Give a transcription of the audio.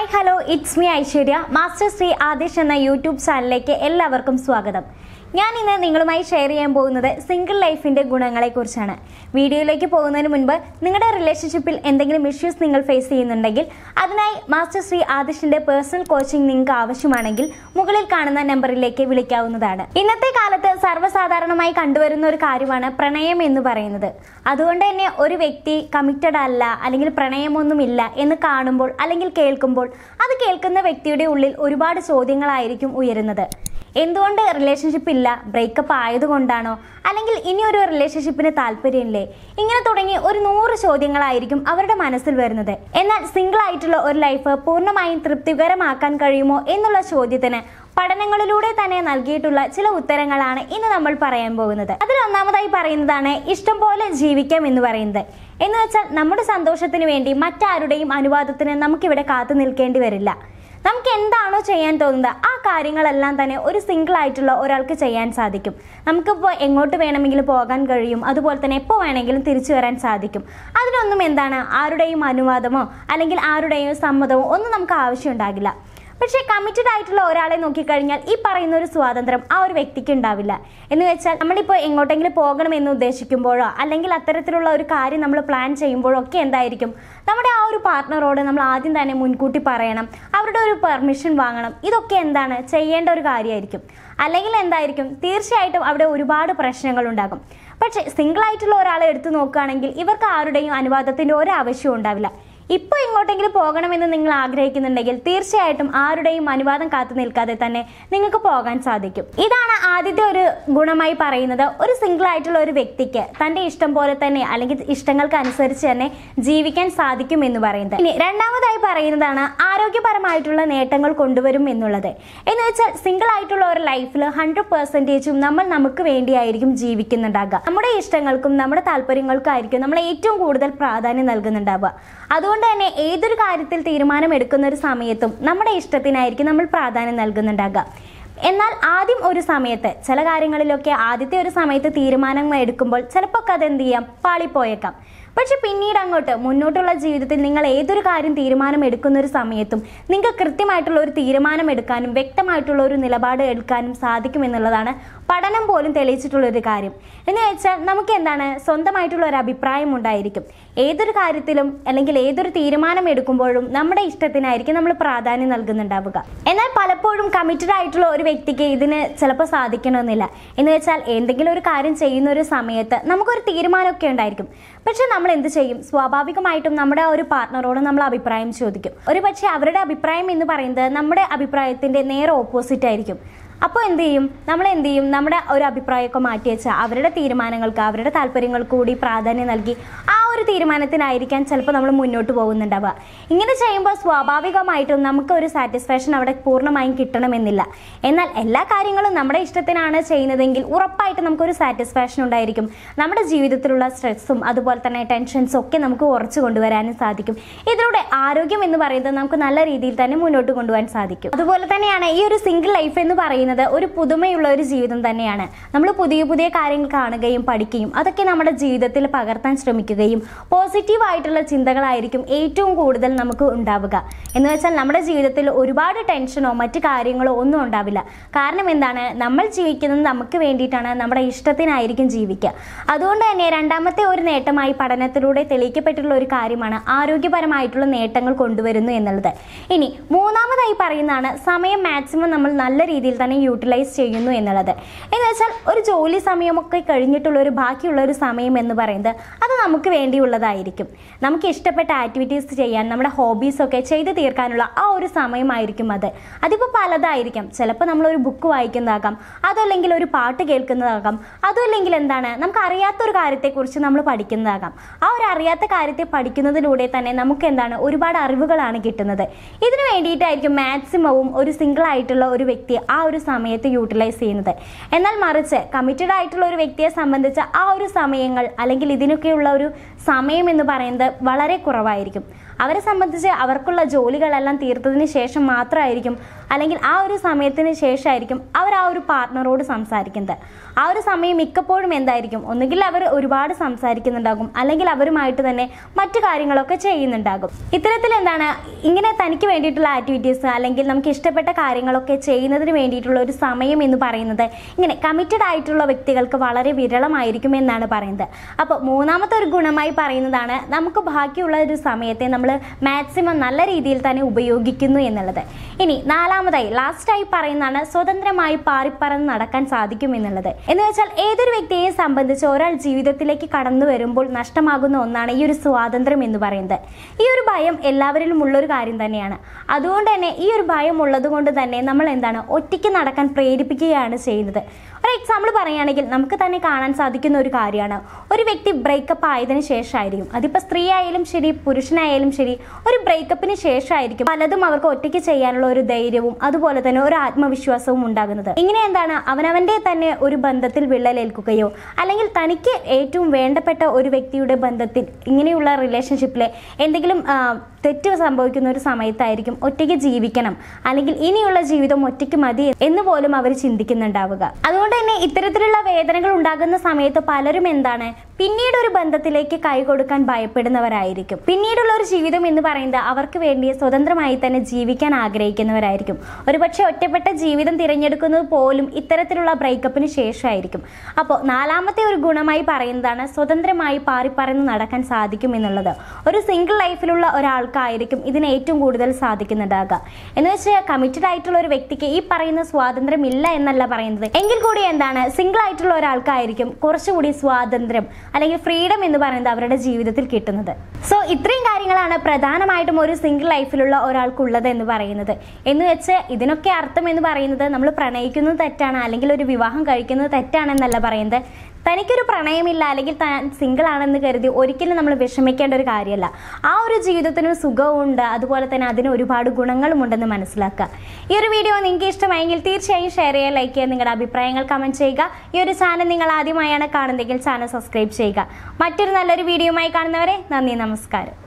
hello it's me Aishwarya master Shri Adish എന്ന YouTube ചാനലിലേക്ക് എല്ലാവർക്കും സ്വാഗതം ഞാൻ ഇന്ന് നിങ്ങളുമായി ഷെയർ ചെയ്യാൻ പോകുന്നത് സിംഗിൾ ലൈഫിന്റെ ഗുണങ്ങളെക്കുറിച്ചാണ് വീഡിയോയിലേക്ക് പോകുന്നതിന് മുൻപ് നിങ്ങളുടെ റിലേഷൻഷിപ്പിൽ എന്തെങ്കിലും ഇഷ്യൂസ് നിങ്ങൾ ഫേസ് ചെയ്യുന്നുണ്ടെങ്കിൽ അതിനായി മാസ്റ്റർ ശ്രീ ആദിഷിന്റെ പേഴ്സണൽ കോച്ചിങ് നിങ്ങൾക്ക് ആവശ്യമാണെങ്കിൽ മുകളിൽ കാണുന്ന നമ്പറിലേക്ക് വിളിക്കാവുന്നതാണ് ഇന്നത്തെ കാലത്ത് സർവ്വസാധാരണമായി കണ്ടുവരുന്ന ഒരു കാര്യമാണ് പ്രണയം എന്ന് പറയുന്നത് അതുകൊണ്ട് തന്നെ ഒരു വ്യക്തി കമ്മിറ്റഡ് അല്ല അല്ലെങ്കിൽ പ്രണയമൊന്നുമില്ല എന്ന് കാണുമ്പോൾ അല്ലെങ്കിൽ കേൾക്കുമ്പോൾ അത് കേൾക്കുന്ന വ്യക്തിയുടെ ഉള്ളിൽ ഒരുപാട് ചോദ്യങ്ങളായിരിക്കും ഉയരുന്നത് എന്തുകൊണ്ട് റിലേഷൻഷിപ്പ് ഇല്ല ബ്രേക്കപ്പ് ആയതുകൊണ്ടാണോ അല്ലെങ്കിൽ ഇനി ഒരു റിലേഷൻഷിപ്പിന് താല്പര്യമില്ലേ ഇങ്ങനെ തുടങ്ങി ഒരു നൂറ് ചോദ്യങ്ങളായിരിക്കും അവരുടെ മനസ്സിൽ വരുന്നത് എന്നാൽ സിംഗിൾ ആയിട്ടുള്ള ഒരു ലൈഫ് പൂർണ്ണമായും തൃപ്തികരമാക്കാൻ കഴിയുമോ എന്നുള്ള ചോദ്യത്തിന് പഠനങ്ങളിലൂടെ തന്നെ നൽകിയിട്ടുള്ള ചില ഉത്തരങ്ങളാണ് ഇന്ന് നമ്മൾ പറയാൻ പോകുന്നത് അതിൽ ഒന്നാമതായി പറയുന്നതാണ് ഇഷ്ടം പോലെ ജീവിക്കാം എന്ന് പറയുന്നത് എന്ന് വെച്ചാൽ നമ്മുടെ സന്തോഷത്തിന് വേണ്ടി മറ്റാരുടെയും അനുവാദത്തിന് നമുക്കിവിടെ കാത്തു നിൽക്കേണ്ടി വരില്ല നമുക്ക് എന്താണോ ചെയ്യാൻ തോന്നുന്നത് ആ കാര്യങ്ങളെല്ലാം തന്നെ ഒരു സിംഗിൾ ആയിട്ടുള്ള ഒരാൾക്ക് ചെയ്യാൻ സാധിക്കും നമുക്കിപ്പോൾ എങ്ങോട്ട് വേണമെങ്കിലും പോകാൻ കഴിയും അതുപോലെ തന്നെ എപ്പോൾ വേണമെങ്കിലും തിരിച്ചു വരാൻ സാധിക്കും അതിനൊന്നും എന്താണ് ആരുടെയും അനുവാദമോ അല്ലെങ്കിൽ ആരുടെയും സമ്മതമോ ഒന്നും നമുക്ക് ആവശ്യമുണ്ടാകില്ല പക്ഷേ കമ്മിറ്റഡ് ആയിട്ടുള്ള ഒരാളെ നോക്കിക്കഴിഞ്ഞാൽ ഈ പറയുന്ന ഒരു സ്വാതന്ത്ര്യം ആ ഒരു വ്യക്തിക്ക് ഉണ്ടാവില്ല എന്ന് വെച്ചാൽ നമ്മളിപ്പോൾ എങ്ങോട്ടെങ്കിലും പോകണമെന്ന് ഉദ്ദേശിക്കുമ്പോഴോ അല്ലെങ്കിൽ അത്തരത്തിലുള്ള ഒരു കാര്യം നമ്മൾ പ്ലാൻ ചെയ്യുമ്പോഴോ ഒക്കെ എന്തായിരിക്കും നമ്മുടെ ആ ഒരു പാർട്ട്ണറോട് നമ്മൾ ആദ്യം തന്നെ മുൻകൂട്ടി പറയണം അവരുടെ ഒരു പെർമിഷൻ വാങ്ങണം ഇതൊക്കെ എന്താണ് ചെയ്യേണ്ട ഒരു കാര്യമായിരിക്കും അല്ലെങ്കിൽ എന്തായിരിക്കും തീർച്ചയായിട്ടും അവിടെ ഒരുപാട് പ്രശ്നങ്ങൾ ഉണ്ടാകും പക്ഷേ സിംഗിൾ ആയിട്ടുള്ള ഒരാളെ എടുത്തു നോക്കുകയാണെങ്കിൽ ഇവർക്ക് ആരുടെയും അനുവാദത്തിൻ്റെ ഒരു ആവശ്യവും ഉണ്ടാവില്ല ഇപ്പോൾ എങ്ങോട്ടെങ്കിലും പോകണമെന്ന് നിങ്ങൾ ആഗ്രഹിക്കുന്നുണ്ടെങ്കിൽ തീർച്ചയായിട്ടും ആരുടെയും അനുവാദം കാത്തു നിൽക്കാതെ തന്നെ നിങ്ങൾക്ക് പോകാൻ സാധിക്കും ഇതാണ് ആദ്യത്തെ ഒരു ഗുണമായി പറയുന്നത് ഒരു സിംഗിൾ ആയിട്ടുള്ള ഒരു വ്യക്തിക്ക് തന്റെ ഇഷ്ടം പോലെ തന്നെ അല്ലെങ്കിൽ ഇഷ്ടങ്ങൾക്ക് അനുസരിച്ച് തന്നെ ജീവിക്കാൻ സാധിക്കും എന്ന് പറയുന്നത് ഇനി രണ്ടാമതായി പറയുന്നതാണ് ആരോഗ്യപരമായിട്ടുള്ള നേട്ടങ്ങൾ കൊണ്ടുവരും എന്നുള്ളത് എന്ന് വെച്ചാൽ സിംഗിൾ ആയിട്ടുള്ള ഒരു ലൈഫിൽ ഹൺഡ്രഡ് പെർസെൻറ്റേജും നമ്മൾ നമുക്ക് വേണ്ടിയായിരിക്കും ജീവിക്കുന്നുണ്ടാകുക നമ്മുടെ ഇഷ്ടങ്ങൾക്കും നമ്മുടെ താല്പര്യങ്ങൾക്കായിരിക്കും നമ്മൾ ഏറ്റവും കൂടുതൽ പ്രാധാന്യം നൽകുന്നുണ്ടാവുക അതുകൊണ്ട് തന്നെ ഏതൊരു കാര്യത്തിൽ തീരുമാനം എടുക്കുന്ന ഒരു സമയത്തും നമ്മുടെ ഇഷ്ടത്തിനായിരിക്കും നമ്മൾ പ്രാധാന്യം നൽകുന്നുണ്ടാകുക എന്നാൽ ആദ്യം ഒരു സമയത്ത് ചില കാര്യങ്ങളിലൊക്കെ ആദ്യത്തെ ഒരു സമയത്ത് തീരുമാനങ്ങൾ എടുക്കുമ്പോൾ ചിലപ്പോൾ അത് എന്ത് ചെയ്യാം പാളിപ്പോയേക്കാം പക്ഷെ പിന്നീട് അങ്ങോട്ട് മുന്നോട്ടുള്ള ജീവിതത്തിൽ നിങ്ങൾ ഏതൊരു കാര്യം തീരുമാനം എടുക്കുന്ന ഒരു സമയത്തും നിങ്ങൾക്ക് കൃത്യമായിട്ടുള്ള ഒരു തീരുമാനം എടുക്കാനും വ്യക്തമായിട്ടുള്ള ഒരു നിലപാട് എടുക്കാനും സാധിക്കും എന്നുള്ളതാണ് പഠനം പോലും തെളിയിച്ചിട്ടുള്ള ഒരു കാര്യം എന്ന് വെച്ചാൽ നമുക്ക് എന്താണ് സ്വന്തമായിട്ടുള്ള ഒരു അഭിപ്രായം ഉണ്ടായിരിക്കും ഏതൊരു കാര്യത്തിലും അല്ലെങ്കിൽ ഏതൊരു തീരുമാനം എടുക്കുമ്പോഴും നമ്മുടെ ഇഷ്ടത്തിനായിരിക്കും നമ്മൾ പ്രാധാന്യം നൽകുന്നുണ്ടാവുക എന്നാൽ പലപ്പോഴും കമ്മിറ്റഡ് ആയിട്ടുള്ള ഒരു വ്യക്തിക്ക് ഇതിന് ചിലപ്പോൾ സാധിക്കണമെന്നില്ല എന്ന് വെച്ചാൽ എന്തെങ്കിലും ഒരു കാര്യം ചെയ്യുന്ന ഒരു സമയത്ത് നമുക്കൊരു തീരുമാനമൊക്കെ ഉണ്ടായിരിക്കും പക്ഷെ നമ്മൾ എന്ത് ചെയ്യും സ്വാഭാവികമായിട്ടും നമ്മുടെ ആ ഒരു പാർട്ട്ണറോട് നമ്മൾ അഭിപ്രായം ചോദിക്കും ഒരു പക്ഷേ അവരുടെ അഭിപ്രായം എന്ന് പറയുന്നത് നമ്മുടെ അഭിപ്രായത്തിന്റെ നേരെ ഓപ്പോസിറ്റ് ആയിരിക്കും അപ്പോൾ എന്ത് ചെയ്യും നമ്മൾ എന്ത് ചെയ്യും നമ്മുടെ ഒരു അഭിപ്രായമൊക്കെ മാറ്റി വെച്ചാൽ അവരുടെ തീരുമാനങ്ങൾക്ക് അവരുടെ താല്പര്യങ്ങൾക്ക് കൂടി പ്രാധാന്യം നൽകി ആ ഒരു തീരുമാനത്തിനായിരിക്കാൻ ചിലപ്പോൾ നമ്മൾ മുന്നോട്ട് പോകുന്നുണ്ടാവുക ഇങ്ങനെ ചെയ്യുമ്പോൾ സ്വാഭാവികമായിട്ടും നമുക്ക് ഒരു സാറ്റിസ്ഫാക്ഷൻ അവിടെ പൂർണ്ണമായും കിട്ടണമെന്നില്ല എന്നാൽ എല്ലാ കാര്യങ്ങളും നമ്മുടെ ഇഷ്ടത്തിനാണ് ചെയ്യുന്നതെങ്കിൽ ഉറപ്പായിട്ട് നമുക്കൊരു സാറ്റിസ്ഫാക്ഷൻ ഉണ്ടായിരിക്കും നമ്മുടെ ജീവിതത്തിലുള്ള സ്ട്രെസ്സും അതുപോലെ തന്നെ ടെൻഷൻസും ഒക്കെ നമുക്ക് കുറച്ച് കൊണ്ടുവരാനും സാധിക്കും ഇതിലൂടെ ആരോഗ്യം എന്ന് പറയുന്നത് നമുക്ക് നല്ല രീതിയിൽ തന്നെ മുന്നോട്ട് കൊണ്ടുപോകാൻ സാധിക്കും അതുപോലെ തന്നെയാണ് ഈ ഒരു സിംഗിൾ ലൈഫ് എന്ന് പറയുന്നത് ഒരു പുതുമയുള്ള ഒരു ജീവിതം തന്നെയാണ് നമ്മൾ പുതിയ പുതിയ കാര്യങ്ങൾ കാണുകയും പഠിക്കുകയും അതൊക്കെ നമ്മുടെ ജീവിതത്തിൽ പകർത്താൻ ശ്രമിക്കുകയും പോസിറ്റീവ് ആയിട്ടുള്ള ചിന്തകളായിരിക്കും ഏറ്റവും കൂടുതൽ നമുക്ക് ഉണ്ടാവുക എന്ന് വെച്ചാൽ നമ്മുടെ ജീവിതത്തിൽ ഒരുപാട് ടെൻഷനോ മറ്റു കാര്യങ്ങളോ ഒന്നും ഉണ്ടാവില്ല കാരണം എന്താണ് നമ്മൾ ജീവിക്കുന്നത് നമുക്ക് വേണ്ടിയിട്ടാണ് നമ്മുടെ ഇഷ്ടത്തിനായിരിക്കും ജീവിക്കുക അതുകൊണ്ട് തന്നെ രണ്ടാമത്തെ ഒരു നേട്ടമായി പഠനത്തിലൂടെ തെളിയിക്കപ്പെട്ടിട്ടുള്ള ഒരു കാര്യമാണ് ആരോഗ്യപരമായിട്ടുള്ള നേട്ടങ്ങൾ കൊണ്ടുവരുന്നു എന്നുള്ളത് ഇനി മൂന്നാമതായി പറയുന്നതാണ് സമയം മാക്സിമം നമ്മൾ നല്ല രീതിയിൽ തന്നെ യൂട്ടിലൈസ് ചെയ്യുന്നു എന്നുള്ളത് എന്ന് വെച്ചാൽ ഒരു ജോലി സമയമൊക്കെ കഴിഞ്ഞിട്ടുള്ള ഒരു ബാക്കിയുള്ള ഒരു സമയം എന്ന് പറയുന്നത് അത് നമുക്ക് വേണ്ടിയുള്ളതായിരിക്കും നമുക്ക് ഇഷ്ടപ്പെട്ട ആക്ടിവിറ്റീസ് ചെയ്യാൻ നമ്മുടെ ഹോബീസൊക്കെ ചെയ്തു തീർക്കാനുള്ള ആ ഒരു സമയമായിരിക്കും അത് അതിപ്പോൾ പലതായിരിക്കാം ചിലപ്പോൾ നമ്മളൊരു ബുക്ക് വായിക്കുന്നതാകാം അതല്ലെങ്കിൽ ഒരു പാട്ട് കേൾക്കുന്നതാകാം അതുമല്ലെങ്കിൽ എന്താണ് നമുക്ക് അറിയാത്തൊരു കാര്യത്തെക്കുറിച്ച് നമ്മൾ പഠിക്കുന്നതാകാം ആ ഒരു അറിയാത്ത കാര്യത്തെ പഠിക്കുന്നതിലൂടെ തന്നെ നമുക്ക് എന്താണ് ഒരുപാട് അറിവുകളാണ് കിട്ടുന്നത് ഇതിനു വേണ്ടിയിട്ടായിരിക്കും മാക്സിമവും ഒരു സിംഗിൾ ആയിട്ടുള്ള ഒരു വ്യക്തി ആ ഒരു സമയത്ത് യൂട്ടിലൈസ് ചെയ്യുന്നത് എന്നാൽ മറിച്ച് കമ്മിറ്റഡ് ആയിട്ടുള്ള ഒരു വ്യക്തിയെ സംബന്ധിച്ച് ആ ഒരു സമയങ്ങൾ അല്ലെങ്കിൽ ഇതിനൊക്കെയുള്ള ഒരു സമയം എന്ന് പറയുന്നത് വളരെ കുറവായിരിക്കും അവരെ സംബന്ധിച്ച് അവർക്കുള്ള ജോലികളെല്ലാം തീർത്തതിന് ശേഷം മാത്രമായിരിക്കും അല്ലെങ്കിൽ ആ ഒരു സമയത്തിന് ശേഷമായിരിക്കും അവർ ആ ഒരു പാർട്ട്ണറോട് സംസാരിക്കുന്നത് ആ ഒരു സമയം മിക്കപ്പോഴും എന്തായിരിക്കും ഒന്നുകിൽ അവർ ഒരുപാട് സംസാരിക്കുന്നുണ്ടാകും അല്ലെങ്കിൽ അവരുമായിട്ട് തന്നെ മറ്റു കാര്യങ്ങളൊക്കെ ചെയ്യുന്നുണ്ടാകും ഇത്തരത്തിൽ എന്താണ് ഇങ്ങനെ തനിക്ക് വേണ്ടിയിട്ടുള്ള ആക്ടിവിറ്റീസ് അല്ലെങ്കിൽ നമുക്ക് ഇഷ്ടപ്പെട്ട കാര്യങ്ങളൊക്കെ ചെയ്യുന്നതിന് വേണ്ടിയിട്ടുള്ള ഒരു സമയം എന്ന് പറയുന്നത് ഇങ്ങനെ കമ്മിറ്റഡ് ആയിട്ടുള്ള വ്യക്തികൾക്ക് വളരെ വിരളമായിരിക്കും എന്നാണ് പറയുന്നത് അപ്പോൾ മൂന്നാമത്തെ ഒരു ഗുണമായി പറയുന്നതാണ് നമുക്ക് ബാക്കിയുള്ള ഒരു സമയത്തെ നമ്മൾ മാക്സിമം നല്ല രീതിയിൽ തന്നെ ഉപയോഗിക്കുന്നു എന്നുള്ളത് ഇനി നാലാമതായി ലാസ്റ്റായി പറയുന്നതാണ് സ്വതന്ത്രമായി പാറിപ്പറന്ന് നടക്കാൻ സാധിക്കും എന്നുള്ളത് എന്ന് വെച്ചാൽ ഏതൊരു വ്യക്തിയെയും സംബന്ധിച്ച് ഒരാൾ ജീവിതത്തിലേക്ക് കടന്നു വരുമ്പോൾ നഷ്ടമാകുന്ന ഒന്നാണ് ഈ ഒരു സ്വാതന്ത്ര്യം എന്ന് പറയുന്നത് ഈ ഒരു ഭയം എല്ലാവരിലും ഉള്ളൊരു കാര്യം തന്നെയാണ് അതുകൊണ്ട് തന്നെ ഈ ഒരു ഭയം ഉള്ളത് കൊണ്ട് തന്നെ നമ്മൾ എന്താണ് ഒറ്റയ്ക്ക് നടക്കാൻ പ്രേരിപ്പിക്കുകയാണ് ചെയ്യുന്നത് ഒരു എക്സാമ്പിൾ പറയുകയാണെങ്കിൽ നമുക്ക് തന്നെ കാണാൻ സാധിക്കുന്ന ഒരു കാര്യമാണ് ഒരു വ്യക്തി ബ്രേക്കപ്പ് ആയതിനു ശേഷമായിരിക്കും അതിപ്പോൾ സ്ത്രീ ആയാലും ശരി പുരുഷനായാലും ശരി ഒരു ബ്രേക്കപ്പിന് ശേഷമായിരിക്കും പലതും അവർക്ക് ഒറ്റയ്ക്ക് ചെയ്യാനുള്ള ഒരു ധൈര്യവും അതുപോലെ തന്നെ ഒരു ആത്മവിശ്വാസവും ഉണ്ടാകുന്നത് ഇങ്ങനെ എന്താണ് അവനവന്റെ തന്നെ ഒരു ബന്ധത്തിൽ വിള്ളലേൽക്കുകയോ അല്ലെങ്കിൽ തനിക്ക് ഏറ്റവും വേണ്ടപ്പെട്ട ഒരു വ്യക്തിയുടെ ബന്ധത്തിൽ ഇങ്ങനെയുള്ള റിലേഷൻഷിപ്പിൽ എന്തെങ്കിലും ആ, തെറ്റ് സംഭവിക്കുന്ന ഒരു സമയത്തായിരിക്കും ഒറ്റയ്ക്ക് ജീവിക്കണം അല്ലെങ്കിൽ ഇനിയുള്ള ജീവിതം ഒറ്റയ്ക്ക് മതി എന്ന് പോലും അവർ ചിന്തിക്കുന്നുണ്ടാവുക അതുകൊണ്ട് തന്നെ ഇത്തരത്തിലുള്ള വേദനകൾ ഉണ്ടാകുന്ന സമയത്ത് പലരും എന്താണ് പിന്നീട് ഒരു ബന്ധത്തിലേക്ക് കൈ കൊടുക്കാൻ ഭയപ്പെടുന്നവരായിരിക്കും പിന്നീടുള്ള ഒരു ജീവിതം എന്ന് പറയുന്നത് അവർക്ക് വേണ്ടി സ്വതന്ത്രമായി തന്നെ ജീവിക്കാൻ ആഗ്രഹിക്കുന്നവരായിരിക്കും ഒരുപക്ഷെ ഒറ്റപ്പെട്ട ജീവിതം തിരഞ്ഞെടുക്കുന്നത് പോലും ഇത്തരത്തിലുള്ള ബ്രേക്കപ്പിന് ശേഷമായിരിക്കും അപ്പോൾ നാലാമത്തെ ഒരു ഗുണമായി പറയുന്നതാണ് സ്വതന്ത്രമായി പാറിപ്പറന്ന് നടക്കാൻ സാധിക്കും എന്നുള്ളത് ഒരു സിംഗിൾ ലൈഫിലുള്ള ഒരാൾക്കായിരിക്കും ഇതിന് ഏറ്റവും കൂടുതൽ സാധിക്കുന്നുണ്ടാകുക എന്ന് വെച്ചാൽ കമ്മിറ്റഡ് ആയിട്ടുള്ള ഒരു വ്യക്തിക്ക് ഈ പറയുന്ന സ്വാതന്ത്ര്യം ഇല്ല എന്നല്ല പറയുന്നത് എങ്കിൽ കൂടി എന്താണ് സിംഗിൾ ആയിട്ടുള്ള ഒരാൾക്കായിരിക്കും കുറച്ചുകൂടി സ്വാതന്ത്ര്യം അല്ലെങ്കിൽ ഫ്രീഡം എന്ന് പറയുന്നത് അവരുടെ ജീവിതത്തിൽ കിട്ടുന്നത് സോ ഇത്രയും കാര്യങ്ങളാണ് പ്രധാനമായിട്ടും ഒരു സിംഗിൾ ലൈഫിലുള്ള ഒരാൾക്കുള്ളത് എന്ന് പറയുന്നത് എന്ന് വെച്ച് ഇതിനൊക്കെ അർത്ഥം എന്ന് പറയുന്നത് നമ്മൾ പ്രണയിക്കുന്നത് തെറ്റാണ് അല്ലെങ്കിൽ ഒരു വിവാഹം കഴിക്കുന്നത് തെറ്റാണെന്നല്ല പറയുന്നത് തനിക്കൊരു പ്രണയമില്ല അല്ലെങ്കിൽ താൻ സിംഗിൾ ആണെന്ന് കരുതി ഒരിക്കലും നമ്മൾ വിഷമിക്കേണ്ട ഒരു കാര്യമല്ല ആ ഒരു ജീവിതത്തിന് സുഖമുണ്ട് അതുപോലെ തന്നെ അതിന് ഒരുപാട് ഗുണങ്ങളും ഉണ്ടെന്ന് മനസ്സിലാക്കുക ഈ ഒരു വീഡിയോ നിങ്ങൾക്ക് ഇഷ്ടമായെങ്കിൽ തീർച്ചയായും ഷെയർ ചെയ്യുക ലൈക്ക് ചെയ്യുക നിങ്ങളുടെ അഭിപ്രായങ്ങൾ കമൻറ്റ് ചെയ്യുക ഈ ഒരു ചാനൽ നിങ്ങൾ ആദ്യമായാണ് കാണുന്നതെങ്കിൽ ചാനൽ സബ്സ്ക്രൈബ് ചെയ്യുക മറ്റൊരു നല്ലൊരു വീഡിയോയുമായി കാണുന്നവരെ നന്ദി നമസ്കാരം